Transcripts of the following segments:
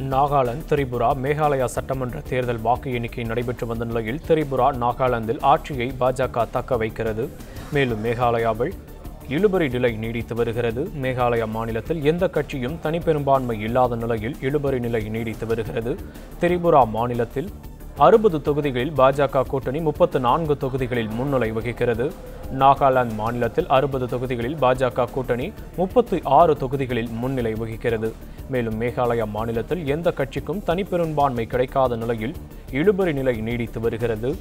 நாகாலாந்து திரிபுரா மேகாலயா சட்டமன்ற தேர்தல் வாக்கு எண்ணிக்கை நடைபெற்று வந்த நிலையில் திரிபுரா நாகாலாந்தில் ஆட்சியை பாஜக தக்க வைக்கிறது மேலும் மேகாலயாவில் இழுபறி நிலை நீடித்து வருகிறது மேகாலயா மாநிலத்தில் எந்த கட்சியும் தனிப்பெரும்பான்மை இல்லாத நிலையில் இழுபறி நிலை நீடித்து வருகிறது திரிபுரா மாநிலத்தில் அறுபது தொகுதிகளில் பாஜக கூட்டணி முப்பத்து நான்கு தொகுதிகளில் முன்னிலை வகிக்கிறது நாகாலாந்து மாநிலத்தில் அறுபது தொகுதிகளில் பாஜக கூட்டணி முப்பத்தி ஆறு தொகுதிகளில் முன்னிலை வகிக்கிறது மேலும் மேகாலயா மாநிலத்தில் எந்த கட்சிக்கும் தனிப்பெரும்பான்மை கிடைக்காத நிலையில் இழுபறி நிலை நீடித்து வருகிறது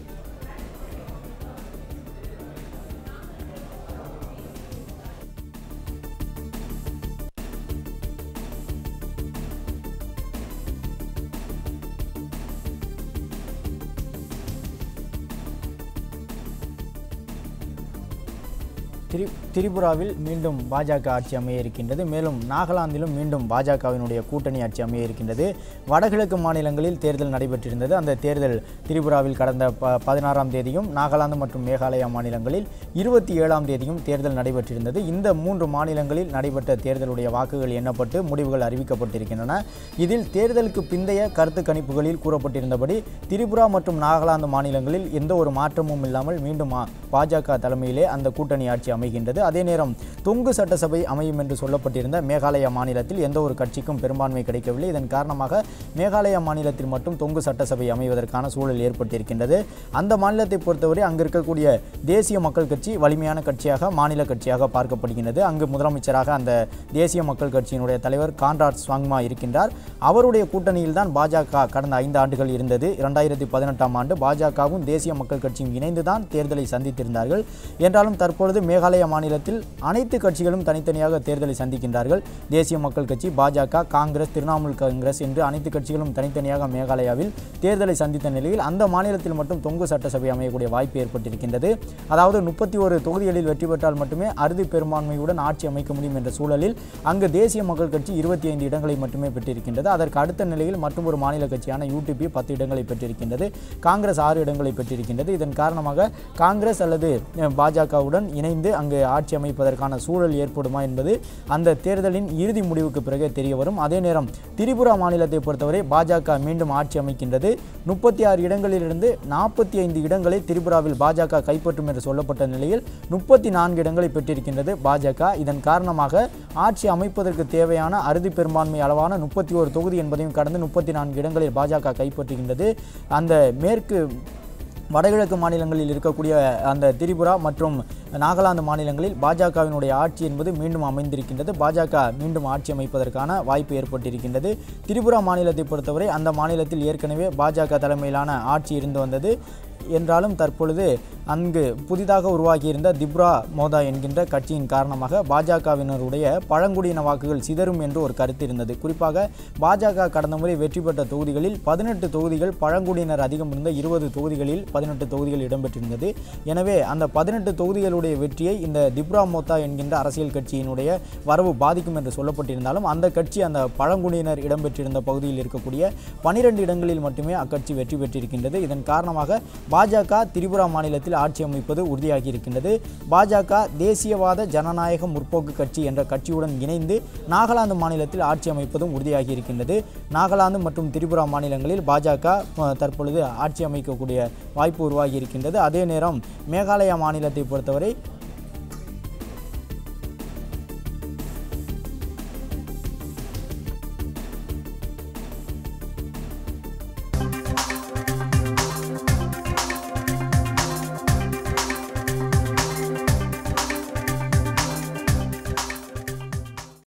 திரி திரிபுராவில் மீண்டும் பாஜக ஆட்சி அமைய இருக்கின்றது மேலும் நாகாலாந்திலும் மீண்டும் பாஜகவினுடைய கூட்டணி ஆட்சி அமைய இருக்கின்றது வடகிழக்கு மாநிலங்களில் தேர்தல் நடைபெற்றிருந்தது அந்த தேர்தல் திரிபுராவில் கடந்த ப பதினாறாம் தேதியும் நாகாலாந்து மற்றும் மேகாலயா மாநிலங்களில் இருபத்தி ஏழாம் தேதியும் தேர்தல் நடைபெற்றிருந்தது இந்த மூன்று மாநிலங்களில் நடைபெற்ற தேர்தலுடைய வாக்குகள் எண்ணப்பட்டு முடிவுகள் அறிவிக்கப்பட்டிருக்கின்றன இதில் தேர்தலுக்கு பிந்தைய கருத்து கணிப்புகளில் கூறப்பட்டிருந்தபடி திரிபுரா மற்றும் நாகாலாந்து மாநிலங்களில் எந்த ஒரு மாற்றமும் இல்லாமல் மீண்டும் ஆ- பாஜக தலைமையிலே அந்த கூட்டணி ஆட்சி அமைகின்றது அதே நேரம் தொங்கு சட்டசபை அமையும் என்று சொல்லப்பட்டிருந்த மேகாலயா மாநிலத்தில் எந்த ஒரு கட்சிக்கும் பெரும்பான்மை கிடைக்கவில்லை இதன் காரணமாக மேகாலயா மாநிலத்தில் மட்டும் தொங்கு சட்டசபை அமைவதற்கான சூழல் ஏற்பட்டிருக்கின்றது அந்த மாநிலத்தை பொறுத்தவரை அங்கு இருக்கக்கூடிய தேசிய மக்கள் கட்சி வலிமையான கட்சியாக மாநில கட்சியாக பார்க்கப்படுகின்றது அங்கு முதலமைச்சராக அந்த தேசிய மக்கள் கட்சியினுடைய தலைவர் கான்ராட் ஸ்வாங்மா இருக்கின்றார் அவருடைய கூட்டணியில் தான் பாஜக கடந்த ஐந்து ஆண்டுகள் இருந்தது இரண்டாயிரத்தி பதினெட்டாம் ஆண்டு பாஜகவும் தேசிய மக்கள் கட்சியும் இணைந்து தான் தேர்தலை சந்தித்திருந்தார்கள் என்றாலும் தற்பொழுது மேகாலயா மாநிலத்தில் அனைத்து கட்சிகளும் தனித்தனியாக தேர்தலை சந்திக்கின்றார்கள் தேசிய மக்கள் கட்சி பாஜக காங்கிரஸ் திரிணாமுல் காங்கிரஸ் என்று அனைத்து கட்சிகளும் தனித்தனியாக மேகாலயாவில் தேர்தலை சந்தித்த நிலையில் அந்த மாநிலத்தில் மட்டும் தொங்கு சட்டசபை அமையக்கூடிய வாய்ப்பு ஏற்பட்டிருக்கின்றது அதாவது முப்பத்தி ஒரு தொகுதிகளில் வெற்றி பெற்றால் மட்டுமே அறுதி பெரும்பான்மையுடன் ஆட்சி அமைக்க முடியும் என்ற சூழலில் அங்கு தேசிய மக்கள் கட்சி இருபத்தி ஐந்து இடங்களை மட்டுமே பெற்றிருக்கின்றது அதற்கு அடுத்த நிலையில் மற்றும் ஒரு மாநில கட்சியான யூடிபி பத்து இடங்களை பெற்றிருக்கின்றது காங்கிரஸ் ஆறு இடங்களை பெற்றிருக்கின்றது இதன் காரணமாக காங்கிரஸ் அல்லது அஹ், பாஜகவுடன் இணைந்து அங்கு ஆட்சி அமைப்பதற்கான சூழல் ஏற்படுமா என்பது அந்த தேர்தலின் இறுதி முடிவுக்கு பிறகே தெரிய வரும் அதே நேரம் திரிபுரா மாநிலத்தை பொறுத்தவரை பாஜக மீண்டும் ஆட்சி அமைக்கின்றது முப்பத்தி ஆறு இடங்களிலிருந்து நாற்பத்தி ஐந்து இடங்களை திரிபுராவில் பாஜக கைப்பற்றும் என்று சொல்லப்பட்ட நிலையில் முப்பத்தி நான்கு இடங்களை பெற்றிருக்கின்றது பாஜக இதன் காரணமாக ஆட்சி அமைப்பதற்கு தேவையான அறுதி பெரும்பான்மை அளவான முப்பத்தி ஒரு தொகுதி என்பதையும் கடந்து முப்பத்தி நான்கு இடங்களில் பாஜக கைப்பற்றுகின்றது அந்த மேற்கு வடகிழக்கு மாநிலங்களில் இருக்கக்கூடிய அந்த திரிபுரா மற்றும் நாகாலாந்து மாநிலங்களில் பாஜகவினுடைய ஆட்சி என்பது மீண்டும் அமைந்திருக்கின்றது பாஜக மீண்டும் ஆட்சி அமைப்பதற்கான வாய்ப்பு ஏற்பட்டிருக்கின்றது திரிபுரா மாநிலத்தை பொறுத்தவரை அந்த மாநிலத்தில் ஏற்கனவே பாஜக தலைமையிலான ஆட்சி இருந்து வந்தது என்றாலும் தற்பொழுது அங்கு புதிதாக உருவாகியிருந்த திப்ரா மோதா என்கின்ற கட்சியின் காரணமாக பாஜகவினருடைய பழங்குடியின வாக்குகள் சிதறும் என்று ஒரு கருத்து இருந்தது குறிப்பாக பாஜக கடந்த முறை வெற்றி பெற்ற தொகுதிகளில் பதினெட்டு தொகுதிகள் பழங்குடியினர் அதிகம் இருந்த இருபது தொகுதிகளில் பதினெட்டு தொகுதிகள் இடம்பெற்றிருந்தது எனவே அந்த பதினெட்டு தொகுதிகளுடைய வெற்றியை இந்த திப்ரா மோத்தா என்கின்ற அரசியல் கட்சியினுடைய வரவு பாதிக்கும் என்று சொல்லப்பட்டிருந்தாலும் அந்த கட்சி அந்த பழங்குடியினர் இடம்பெற்றிருந்த பகுதியில் இருக்கக்கூடிய பனிரெண்டு இடங்களில் மட்டுமே அக்கட்சி வெற்றி பெற்றிருக்கின்றது இதன் காரணமாக பாஜக திரிபுரா மாநிலத்தில் ஆட்சி அமைப்பது உறுதியாகி இருக்கின்றது பாஜக தேசியவாத ஜனநாயக முற்போக்கு கட்சி என்ற கட்சியுடன் இணைந்து நாகாலாந்து மாநிலத்தில் ஆட்சி அமைப்பதும் உறுதியாகி இருக்கின்றது நாகாலாந்து மற்றும் திரிபுரா மாநிலங்களில் பாஜக அஹ், தற்பொழுது ஆட்சி அமைக்கக்கூடிய வாய்ப்பு உருவாகி இருக்கின்றது அதே நேரம் மேகாலயா மாநிலத்தை பொறுத்தவரை